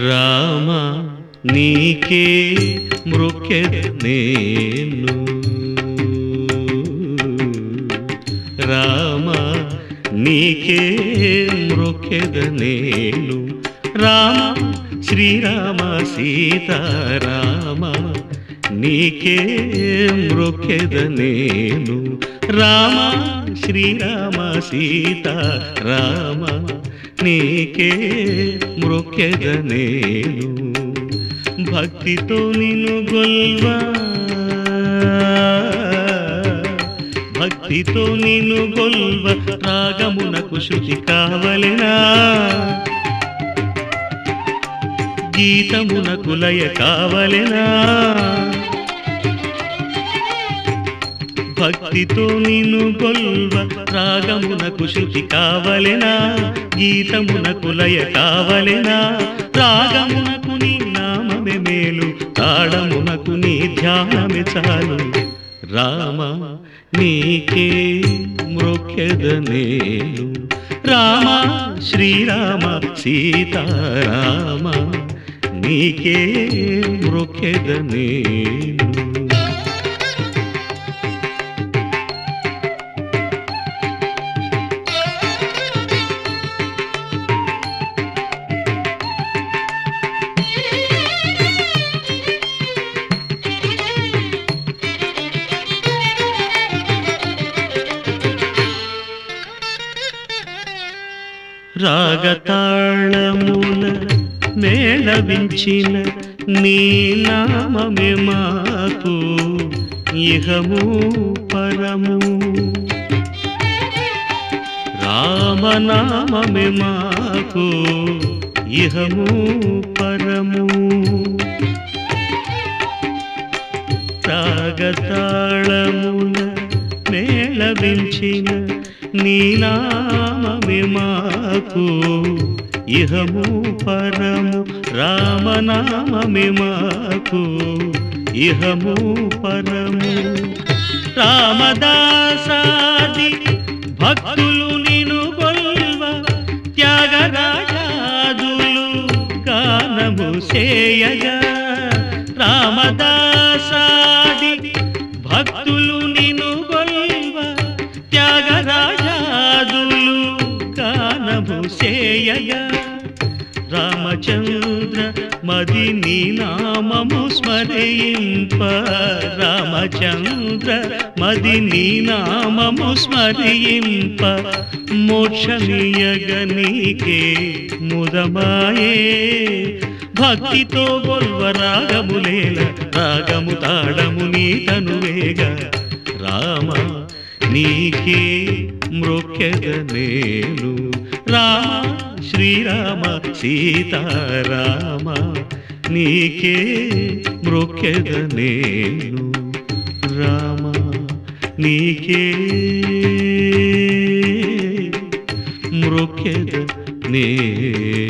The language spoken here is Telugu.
రామ నీకే మృక్కెద నేను రామ నీకే మృక్కెద నేను రామ శ్రీరామ సీతారామ నీకే మృక్కెద నేను రామ శ్రీరామ సీతారామ నీకే మృక్కెద నేను భక్తితో నిన్ను గొల్వా భక్తితో నిన్ను గొల్వ రాగమునకు శృతి కావలెనా గీతమునకు లయ కావలెనా భక్తితో నిన్ను గొల్వ రాగమునకు శృతి కావలెనా గీతమునకు లయ కావలెనా రాగమునకు నీ నామమే మేలు తాళమునకు నీ ధ్యానమే చాలు రామ నీకే మృక్యద నేను రామ శ్రీరామ సీతారామ నీకే మృక్యద నేను రాగతాళముల మేళవించిన నీ నామమే మాకు ఇహము పరము రామనామమే మాకు ఇహము పరము రాగతాళముల మేళవించిన నీ నామమే మాకు ఇహము పరము రామనామమే మాకు ఇహము పరము రామదాసాది భక్తులు నిను గొల్వ త్యాగరాజాదులు గానము చేయగా రామదాసాది భక్తులు నిను గొల్వ త్యాగరాజాదులు గానము చేయగా రామచంద్ర మది నీ నామము స్మరింప రామచంద్ర మది నీ నామము స్మరింప మోక్షమియగ నీకే ముదమాయే భక్తితో గొల్వ రాగములేల రాగము తాళము నీ తనువేగ రామ నీకే మృక్యద నేను రామ శ్రీరామ సీతారామ నీకే మృక్యద నేను రామ నీకే మృక్యద నే